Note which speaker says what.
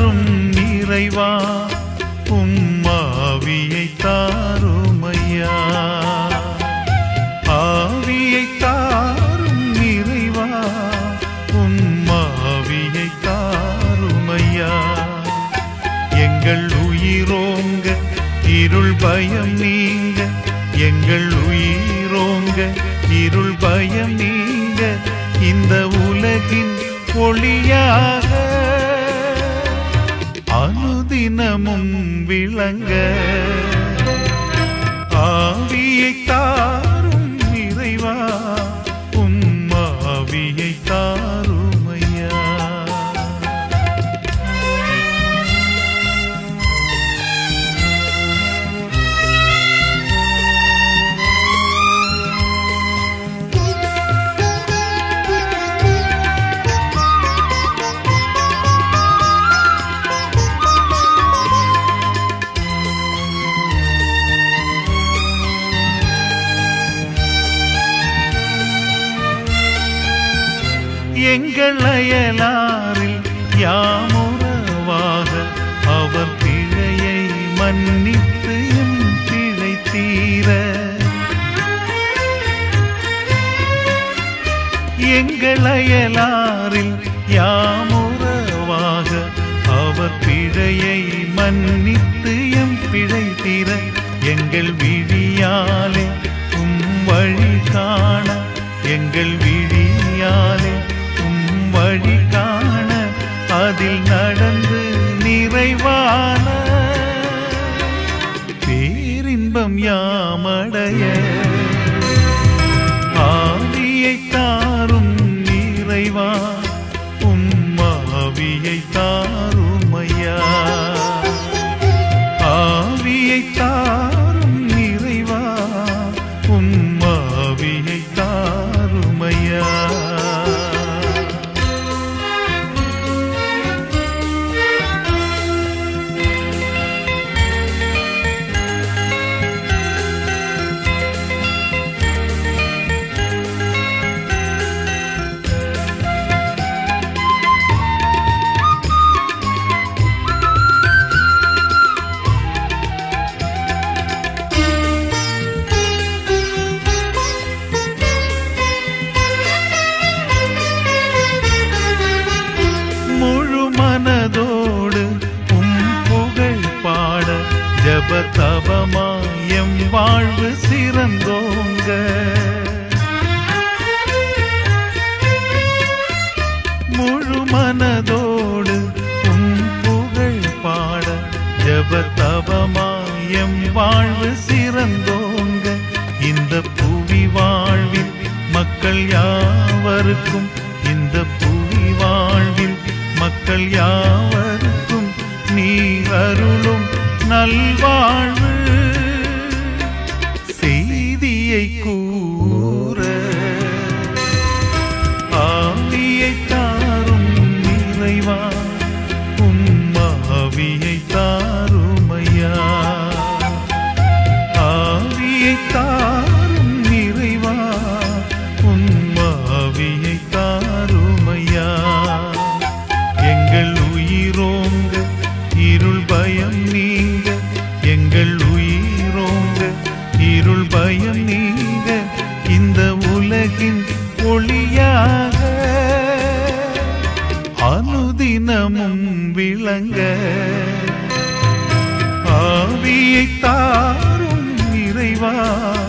Speaker 1: தாரும் நிறைவா உம்மாவியை தாருமையா ஆவியை தாரும் நிறைவா உம்மாவியை தாருமையா எங்கள் உயிரோங்க இருள் பயம் நீங்க எங்கள் உயிரோங்க இருள் பயம் நீங்க இந்த உலகின் ஒளியாக அனுதினமும் விளங்க ஆவியை தாரும் இறைவா உம் ஆவியை தாருமையா எங்கள் அயலாரில் யாமுறவாக அவர் பிழையை மன்னித்து எம் பிழை தீர எங்கள் அயலாரில் யாமுறவாக அவர் பிழையை மன்னித்து எம் பிழை தீர எங்கள் விழியாலே உம் வழி காண எங்கள் விழியாலே உம் வழி காண அதில் நடந்து நிறைவான பேரின்பம் யாமடைய ஆவியை தாரும் நிறைவா உம்மாவியை தாருமையா ஆவியை தாரும் நிறைவா உம்மாவியை தாருமையா முழு மனதோடு உம் புகழ் பாட ஜப தபமாயம் வாழ்வு சிறந்தோங்க முழு மனதோடு உம் புகழ் பாட ஜப தபமாயம் வாழ்வு சிறந்தோங்க இந்த புவி வாழ்வில் மக்கள் யாவருக்கும் இந்த புவி வாழ்வில் மக்கள் யாவருக்கும் நீ அருளும் நல்வாழ்வு செய்தியை கூற ஆவியை தாரும் நிறைவா உம்மாவியை தாருமையா ஆவியை தாரும் நிறைவா உம்மாவியை தாருமையா எங்கள் உயிரோங்க இருள் பயம் நீங்க எங்கள் உயிரோங்க இருள் பயம் நீங்க இந்த உலகின் ஒளியாக அனுதினமும் விளங்க ஆவியை தாரும் இறைவா